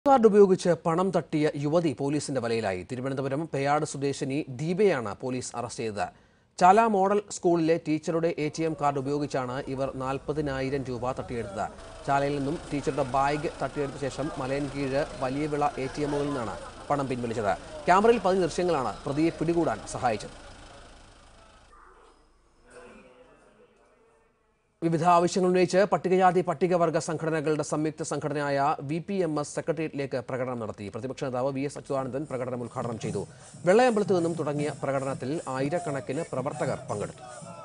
card ഉപയോഗിച്ച് പണം തട്ടിയ യുവതി പോലീസിന്റെ വലയിലായി തിരുവനന്തപുരം പേയാട് സ്വദേശിനി ദീപയാണ് പോലീസ് അറസ്റ്റ് ചെയ്തത് ചാല മോഡൽ സ്കൂളിലെ ടീച്ചറുടെ എ ടി എം കാർഡ് ഉപയോഗിച്ചാണ് ഇവർ നാൽപ്പതിനായിരം രൂപ തട്ടിയെടുത്തത് ചാലയിൽ നിന്നും ടീച്ചറുടെ ബാഗ് തട്ടിയെടുത്ത ശേഷം മലയൻകീഴ് വലിയ വിള എ ടി എമ്മുകളിൽ നിന്നാണ് പണം പിൻവലിച്ചത് ക്യാമറയിൽ പതിഞ്ഞ ദൃശ്യങ്ങളാണ് പ്രതിയെ പിടികൂടാൻ സഹായിച്ചത് വിവിധ ആവശ്യങ്ങൾ ഉന്നയിച്ച് പട്ടികജാതി പട്ടികവർഗ സംഘടനകളുടെ സംയുക്ത സംഘടനയായ വി പി എം എസ് സെക്രട്ടേറിയറ്റിലേക്ക് പ്രകടനം നടത്തി പ്രതിപക്ഷ നേതാവ് വി എസ് അച്യുതാനന്ദൻ പ്രകടനം ഉദ്ഘാടനം ചെയ്തു വെള്ളയമ്പലത്ത് നിന്നും തുടങ്ങിയ പ്രകടനത്തിൽ ആയിരക്കണക്കിന് പ്രവർത്തകർ പങ്കെടുത്തു